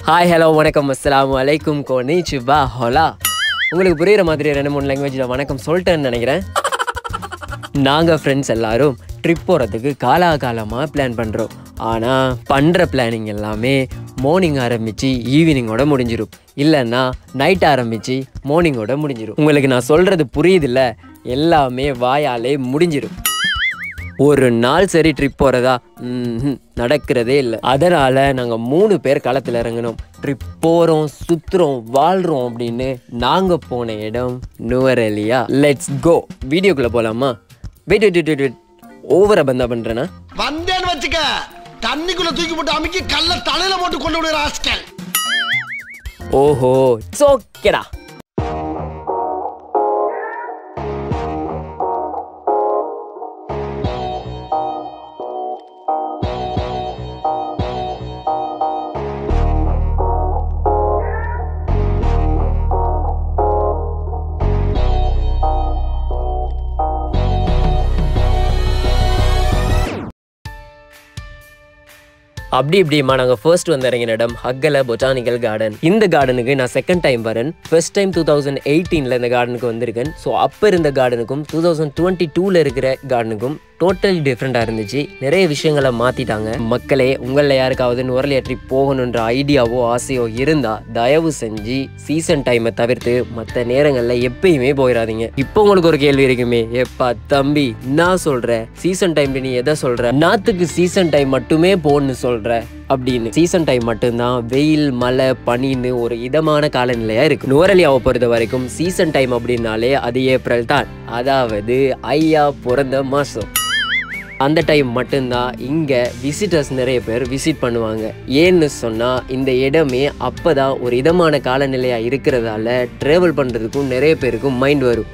hi hello வணக்கம் அஸ்ஸலாமு அலைக்கும் கோனிச்சுபா ஹோலா உங்களுக்கு புரியுற மாதிரி ரெண்டு மூணு லாங்குவேஜில் வணக்கம் சொல்லிட்டேன்னு நினைக்கிறேன் நாங்கள் ஃப்ரெண்ட்ஸ் எல்லாரும் ட்ரிப் போகிறதுக்கு காலாகாலமாக பிளான் பண்ணுறோம் ஆனால் பண்ணுற பிளானிங் எல்லாமே மார்னிங் ஆரம்பித்து ஈவினிங்கோட முடிஞ்சிடும் இல்லைன்னா நைட் ஆரம்பித்து மார்னிங்கோட முடிஞ்சிடும் உங்களுக்கு நான் சொல்கிறது புரியுதில்ல எல்லாமே வாயாலே முடிஞ்சிடும் ஒரு நாள் சரி ட்ரிப் போகிறதா நடக்கிறதே இல்லை அதனால் நாங்கள் மூணு பேர் களத்தில் இறங்கினோம் ட்ரிப் போகிறோம் சுற்றுறோம் வாழ்கிறோம் அப்படின்னு நாங்கள் போன இடம் நுவரெலியா லெட்ஸ் கோ வீடியோக்குள்ளே போகலாமா வெயிட் வெயிட் வெயிட் வெயிட் ஓவரா பந்தா பண்ணுறேன்னா வந்தேன்னு வச்சுக்க தண்ணிக்குள்ள தூக்கி போட்டு அமுக்கி கல்ல தலையில போட்டு கொண்டு விடுற ஆஸ்கல் ஓஹோ சோக்கேடா அப்படி இப்படிமா நாங்கள் ஃபர்ஸ்ட் வந்து இறங்கின இடம் ஹக்கல பொட்டானிக்கல் கார்டன் இந்த கார்டனுக்கு நான் செகண்ட் டைம் வரேன் ஃபர்ஸ்ட் டைம் டூ தௌசண்ட் எயிட்டீனில் இந்த கார்டனுக்கு வந்திருக்கேன் ஸோ அப்போ இருந்த கார்டனுக்கும் டூ தௌசண்ட் டுவெண்ட்டி டூவில் இருக்கிற கார்டனுக்கும் டோட்டலி டிஃப்ரெண்ட்டாக இருந்துச்சு நிறைய விஷயங்களை மாற்றிட்டாங்க மக்களே உங்களில் யாருக்காவது நுரலியா ட்ரிப் போகணுன்ற ஐடியாவோ ஆசையோ இருந்தால் தயவு செஞ்சு சீசன் டைமை தவிர்த்து மற்ற நேரங்களில் எப்பயுமே போயிடாதீங்க இப்போ உங்களுக்கு ஒரு கேள்வி இருக்குமே எப்பா தம்பி நான் சொல்கிறேன் சீசன் டைம்ல நீ எதை சொல்கிற நாத்துக்கு சீசன் டைம் மட்டுமே போன்னு சொல்கிற அப்படின்னு சீசன் டைம் மட்டும்தான் வெயில் மழை பனின்னு ஒரு இதமான காலநிலையா இருக்கு நுவரலியாவை பொறுத்த வரைக்கும் சீசன் டைம் அப்படின்னாலே அது ஏப்ரல் தான் அதாவது ஐயா பிறந்த மாசம் அந்த டைம் மட்டும்தான் இங்கே விசிட்டர்ஸ் நிறைய பேர் விசிட் பண்ணுவாங்க ஏன்னு சொன்னால் இந்த இடமே அப்போ தான் ஒரு இதமான காலநிலையாக இருக்கிறதால ட்ராவல் பண்ணுறதுக்கும் நிறைய பேருக்கும் மைண்ட் வரும்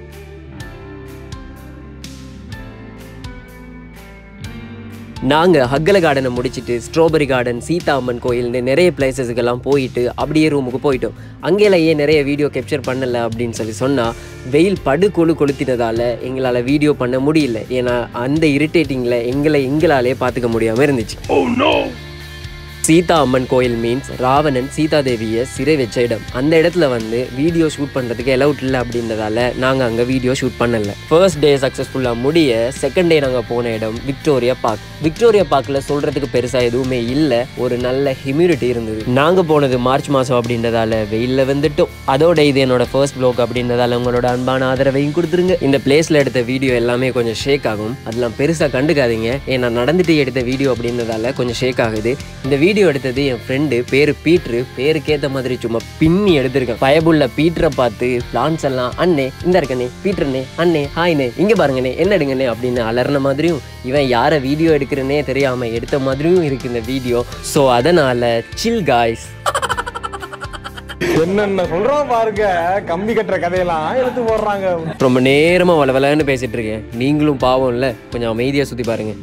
நாங்கள் ஹக்கல கார்டனை முடிச்சிட்டு ஸ்ட்ராபெரி கார்டன் சீதா அம்மன் கோயில்னு நிறைய பிளேசஸுக்கெல்லாம் போயிட்டு அப்படியே ரூமுக்கு போயிட்டோம் அங்கேலாம் ஏன் நிறைய வீடியோ கேப்சர் பண்ணல அப்படின்னு சொல்லி சொன்னால் வெயில் படு கொழு கொளுத்தினதால எங்களால் வீடியோ பண்ண முடியல ஏன்னா அந்த இரிட்டேட்டிங்கில் எங்களை எங்களாலே பார்த்துக்க முடியாமல் இருந்துச்சு சீதா அம்மன் கோயில் மீன்ஸ் ராவணன் சீதா தேவியை சிறை வச்ச இடம் அந்த இடத்துல வந்து வீடியோ ஷூட் பண்ணுறதுக்கு அலவுட் இல்லை அப்படின்றதால நாங்கள் அங்கே வீடியோ ஷூட் பண்ணல ஃபர்ஸ்ட் டே சக்ஸஸ்ஃபுல்லாக முடிய செகண்ட் டே நாங்கள் போன இடம் விக்டோரியா பார்க் விக்டோரியா பார்க்கில் சொல்கிறதுக்கு பெருசாக எதுவுமே இல்லை ஒரு நல்ல ஹியூமிடிட்டி இருந்தது நாங்கள் போனது மார்ச் மாதம் அப்படின்றதால வெயிலில் வந்துட்டோம் அதோட இது என்னோட ஃபர்ஸ்ட் ப்ளாக் அப்படின்றதால உங்களோட அன்பான ஆதரவையும் கொடுத்துருங்க இந்த பிளேஸில் எடுத்த வீடியோ எல்லாமே கொஞ்சம் ஷேக் ஆகும் அதெல்லாம் பெருசாக கண்டுக்காதீங்க ஏன்னா நடந்துட்டு எடுத்த வீடியோ அப்படின்றதால கொஞ்சம் ஷேக் ஆகுது இந்த வீடியோ எடுத்தது என் ஃப்ரெண்டு பேர் பீட்ரு பேருக்கேற்ற மாதிரி சும்மா பின்னி எடுத்திருக்கேன் பயபுள்ள பீட்டரை பார்த்து பிளான்ஸ் எல்லாம் அண்ணே இந்த இருக்கனே பீட்டர்னே அண்ணே ஹாய்னே இங்கே பாருங்கண்ணே என்ன எடுங்கண்ணே அப்படின்னு அலர்ன மாதிரியும் இவன் யாரை வீடியோ எடுக்கிறனே தெரியாமல் எடுத்த மாதிரியும் இருக்கு இந்த வீடியோ ஸோ அதனால் சில் காய்ஸ் என்னென்ன சொல்றோம் பாருங்க கம்பி கட்டுற கதையெல்லாம் எடுத்து போடுறாங்க ரொம்ப நேரமாக வளவலன்னு பேசிட்டு இருக்கேன் நீங்களும் பாவம் இல்லை கொஞ்சம் அமைதியாக சுற்றி பாருங்க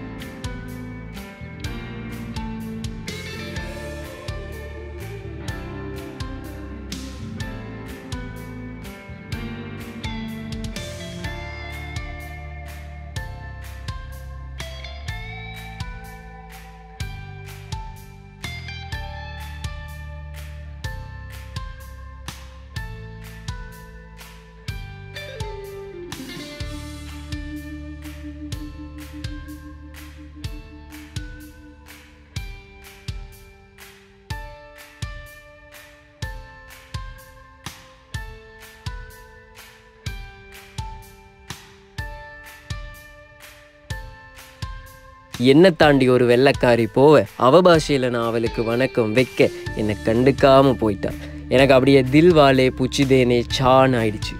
என்னை தாண்டி ஒரு வெள்ளைக்காரி போவ அவ பாஷையில் நான் அவளுக்கு வணக்கம் வைக்க என்னை கண்டுக்காம போயிட்டா எனக்கு அப்படியே தில் வாலே புச்சிதேனே சான் ஆயிடுச்சு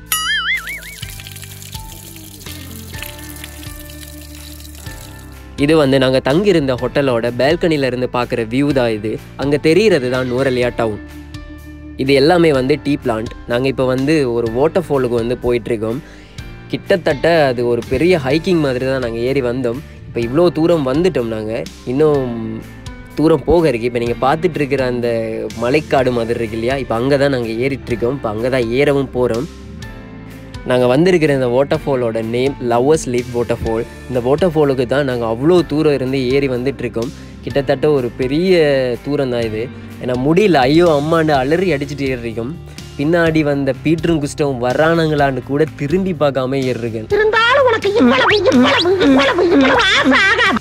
இது வந்து நாங்கள் தங்கியிருந்த ஹோட்டலோட பால்கனில இருந்து பார்க்குற வியூ தான் இது அங்கே தெரிகிறது தான் நூரலியா டவுன் இது எல்லாமே வந்து டீ பிளான்ட் நாங்கள் இப்போ வந்து ஒரு வாட்டர் ஃபாலுக்கு வந்து போயிட்டுருக்கோம் கிட்டத்தட்ட அது ஒரு பெரிய ஹைக்கிங் மாதிரி தான் நாங்கள் ஏறி வந்தோம் இப்போ இவ்வளோ தூரம் வந்துட்டோம் நாங்கள் இன்னும் தூரம் போக இருக்கு இப்போ நீங்கள் பார்த்துட்டு இருக்கிற அந்த மலைக்காடு மாதிரி இருக்கு இல்லையா இப்போ அங்கே தான் நாங்கள் ஏறிட்டுருக்கோம் இப்போ அங்கே தான் ஏறவும் போகிறோம் நாங்கள் வந்திருக்கிற இந்த வாட்டர்ஃபாலோட நேம் லவ்வர்ஸ் லீப் வாட்டர்ஃபால் இந்த வாட்டர்ஃபாலுக்கு தான் நாங்கள் அவ்வளோ தூரம் இருந்து ஏறி வந்துட்டுருக்கோம் கிட்டத்தட்ட ஒரு பெரிய தூரம் தான் இது ஏன்னா முடியல ஐயோ அம்மாண்டு அலறி அடிச்சுட்டு ஏறிக்கும் பின்னாடி வந்த பீட்டரும் குஸ்டவும் வரானுங்களான்னு கூட திரும்பி பார்க்காம ஏறிருக்கேன் இருந்தாலும் உனக்கு இவ்வளவு இவ்வளவு இவ்வளவு இவ்வளவு ஆசை ஆகாது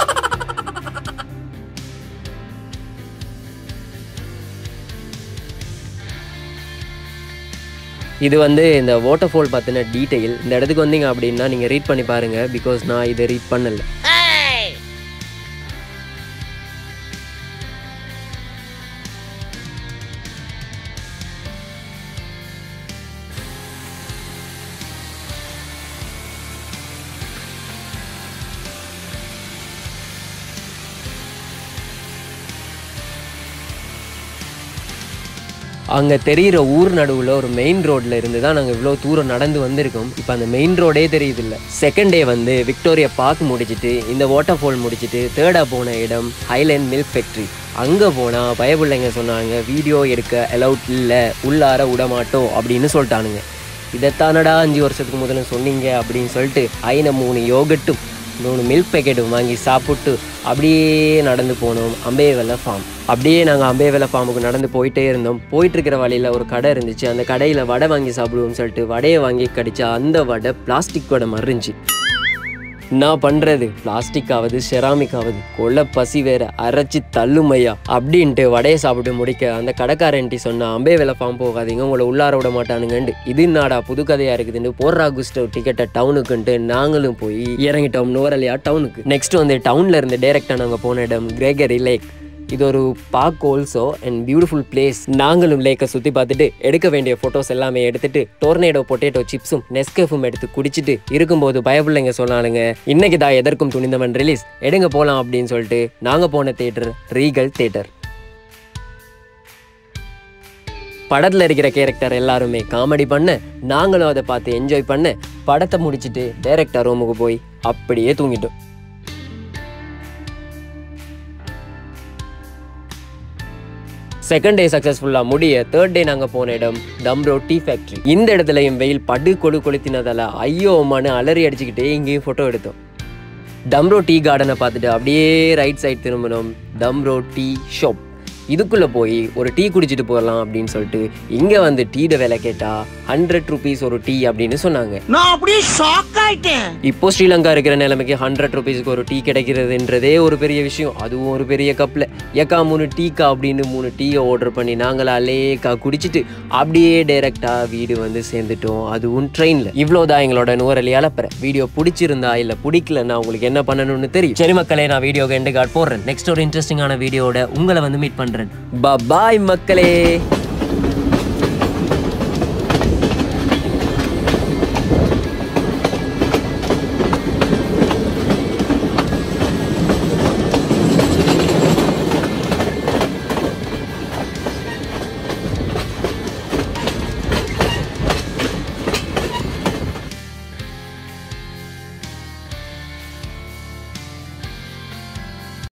இது வந்து இந்த வாட்டர்ஃபால் பற்றின டீட்டெயில் இந்த இடத்துக்கு வந்தீங்க அப்படின்னா நீங்கள் ரீட் பண்ணி பாருங்கள் பிகாஸ் நான் இதை ரீட் பண்ணல அங்கே தெரிகிற ஊர் நடுவில் ஒரு மெயின் ரோட்டில் இருந்து தான் நாங்கள் இவ்வளோ தூரம் நடந்து வந்திருக்கோம் இப்போ அந்த மெயின் ரோடே தெரியுதில்ல செகண்ட் டே வந்து விக்டோரியா பார்க் முடிச்சிட்டு இந்த வாட்டர் ஃபால் முடிச்சிட்டு தேர்டாக போன இடம் ஹைலேண்ட் மில்க் ஃபேக்ட்ரி அங்கே போனால் பயப்பிள்ளைங்க சொன்னாங்க வீடியோ எடுக்க அலவுட் இல்லை உள்ளார விட மாட்டோம் அப்படின்னு சொல்லிட்டானுங்க இதைத்தானடா அஞ்சு வருஷத்துக்கு முதல்ல சொன்னீங்க அப்படின்னு சொல்லிட்டு ஐன மூணு யோகட்டும் மூணு மில்க் பேக்கெட்டும் வாங்கி சாப்பிட்டு அப்படியே நடந்து போனோம் அம்பேவெல்ல ஃபார்ம் அப்படியே நாங்கள் அம்பேவெல்ல ஃபார்முக்கு நடந்து போயிட்டே இருந்தோம் போயிட்டு இருக்கிற வழியில் ஒரு கடை இருந்துச்சு அந்த கடையில் வடை வாங்கி சாப்பிடுவோம்னு சொல்லிட்டு வடையை வாங்கி கடிச்சா அந்த வடை பிளாஸ்டிக் வடை மாதிரி இருந்துச்சு நான் பண்றது பிளாஸ்டிக் ஆகுது செராமிக் ஆகுது கொள்ள பசி வேற அரைச்சி தள்ளுமையா அப்படின்ட்டு வடையை சாப்பிட்டு முடிக்க அந்த கடைக்காரன்ட்டி சொன்னா அம்பே வேலை ஃபார்ம் போகாதீங்க உங்களை உள்ளார விட மாட்டானுங்கன்ட்டு இது நாடா புது கதையா இருக்குதுன்னு போர்ரா குஸ்டோ டிக்கெட்டை டவுனுக்குன்ட்டு நாங்களும் போய் இறங்கிட்டோம் நோரலியா டவுனுக்கு நெக்ஸ்ட் வந்து டவுன்ல இருந்து டைரக்டா நாங்க போன இடம் கிரேகரி லேக் இது ஒரு park also and beautiful place நாங்களும் லேக்கை சுற்றி பார்த்துட்டு எடுக்க வேண்டிய ஃபோட்டோஸ் எல்லாமே எடுத்துட்டு டோர்னேடோ பொட்டேட்டோ சிப்ஸும் நெஸ்கஃபும் எடுத்து குடிச்சிட்டு இருக்கும்போது பயப்பிள்ளைங்க சொன்னானுங்க இன்னைக்கு தான் எதற்கும் துணிந்தவன் ரிலீஸ் எடுங்க போகலாம் அப்படின்னு சொல்லிட்டு நாங்கள் போன தேட்டர் ரீகல் தேட்டர் படத்தில் இருக்கிற கேரக்டர் எல்லாருமே காமெடி பண்ண நாங்களும் அதை பார்த்து என்ஜாய் பண்ண படத்தை முடிச்சிட்டு டைரக்டர் ரூமுக்கு போய் அப்படியே தூங்கிட்டோம் செகண்ட் டே சக்ஸஸ்ஃபுல்லாக முடிய தேர்ட் டே நாங்கள் போன இடம் தம்ரோ டீ ஃபேக்ட்ரி இந்த இடத்துலையும் வெயில் படு கொடு கொளுத்தினதால ஐயோ அம்மானு அலறி அடிச்சுக்கிட்டே இங்கேயும் ஃபோட்டோ எடுத்தோம் டம்ரோ டீ கார்டனை பார்த்துட்டு அப்படியே ரைட் சைடு திரும்பணும் தம்ரோ டீ ஷாப் இதுக்குள்ளே போய் ஒரு டீ குடிச்சிட்டு போகலாம் அப்படின்னு சொல்லிட்டு இங்கே வந்து டீட விலை கேட்டால் ஹண்ட்ரட் ருபீஸ் ஒரு டீ அப்படின்னு சொன்னாங்க நான் அப்படியே ஷாக் ஆயிட்டேன் இப்போ ஸ்ரீலங்கா இருக்கிற நிலைமைக்கு ஹண்ட்ரட் ருபீஸ்க்கு ஒரு டீ கிடைக்கிறதுன்றதே ஒரு பெரிய விஷயம் அதுவும் ஒரு பெரிய கப்பில் ஏக்கா மூணு டீக்கா அப்படின்னு மூணு டீயை ஆர்டர் பண்ணி நாங்களா லேக்கா குடிச்சிட்டு அப்படியே டைரெக்டாக வீடு வந்து சேர்ந்துட்டோம் அதுவும் ட்ரெயினில் இவ்வளோதான் எங்களோட நூறலி அலப்பற வீடியோ பிடிச்சிருந்தா இல்லை பிடிக்கலன்னா உங்களுக்கு என்ன பண்ணணும்னு தெரியும் சரி மக்களே நான் வீடியோ எண்டு கார்டு போடுறேன் நெக்ஸ்ட் ஒரு இன்ட்ரெஸ்டிங்கான வீடியோட உங்களை வந்து மீட் பண்ணுறேன் பாய் மக்களே